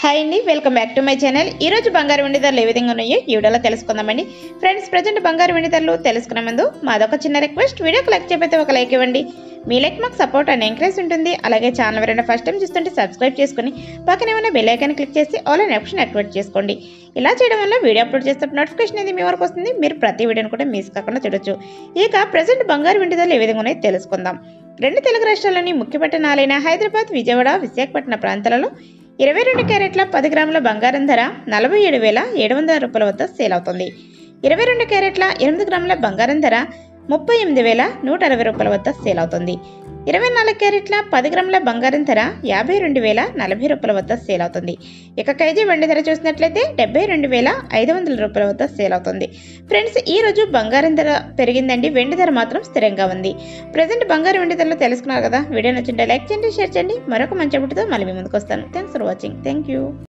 hi అండి welcome back to my channel ఈ రోజు బంగారు వెండి ధరలు ఏ విధంగా ఉన్నాయో ఈ వీడియోలో తెలుసుకుందామండి ఫ్రెండ్స్ ప్రజెంట్ బంగారు వెండి ధరలు తెలుసుకునే ముందు మాదొక చిన్న రిక్వెస్ట్ వీడియోకి లైక్ చెప్పైతే ఒక లైక్ ఇవ్వండి మీ లైక్ మాకు సపోర్ట్ అండ్ ఎంకరేజ్ ఉంటుంది అలాగే ఛానల్ ఎవరైనా ఫస్ట్ టైం చూస్తుంటే సబ్స్క్రైబ్ చేసుకుని పక్కనే ఉన్న బెల్ ఐకాన్ క్లిక్ చేసి ఆల్ అండ్ ఆప్షన్ యాక్టివేట్ చేసుకోండి ఇలా చేయడం వల్ల వీడియో అప్లోడ్ చేస్తే నోటిఫికేషన్ అనేది మీ వరకు వస్తుంది మీరు ప్రతి వీడియోని కూడా మిస్ కాకుండా చూడొచ్చు ఇక ప్రజెంట్ బంగారు వెండి ధరలు ఏ విధంగా ఉన్నాయో తెలుసుకుందాం రెండు తెలుగు రాష్ట్రాల్లోని ముఖ్య పట్టణాలైన హైదరాబాద్ విజయవాడ విశాఖపట్నం ప్రాంతాలలో ఇరవై రెండు క్యారెట్ల పది గ్రాముల బంగారం ధర నలభై ఏడు వేల ఏడు వందల రూపాయల వద్ద సేల్ అవుతుంది ఇరవై రెండు క్యారెట్ల ఎనిమిది గ్రాముల బంగారం ధర ముప్పై ఎనిమిది వేల నూట అరవై రూపాయల వద్ద సేల్ అవుతుంది ఇరవై నాలుగు క్యారెట్ల పది గ్రాముల బంగారం ధర యాభై రెండు వేల నలభై రూపాయల వద్ద సేల్ అవుతుంది ఇక కేజీ వెండి ధర చూసినట్లయితే డెబ్బై రెండు వేల ఐదు వందల రూపాయల వద్ద సేల్ అవుతుంది ఫ్రెండ్స్ ఈ రోజు బంగారం ధర పెరిగిందండి వెండి ధర మాత్రం స్థిరంగా ఉంది ప్రజెంట్ బంగారు వెండి ధరలు తెలుసుకున్నారు కదా వీడియో నచ్చింటే లైక్ చేయండి షేర్ చేయండి మరొక మంచి అప్పుడుతో మళ్ళీ మీ ముందుకు వస్తాను thanks for watching thank you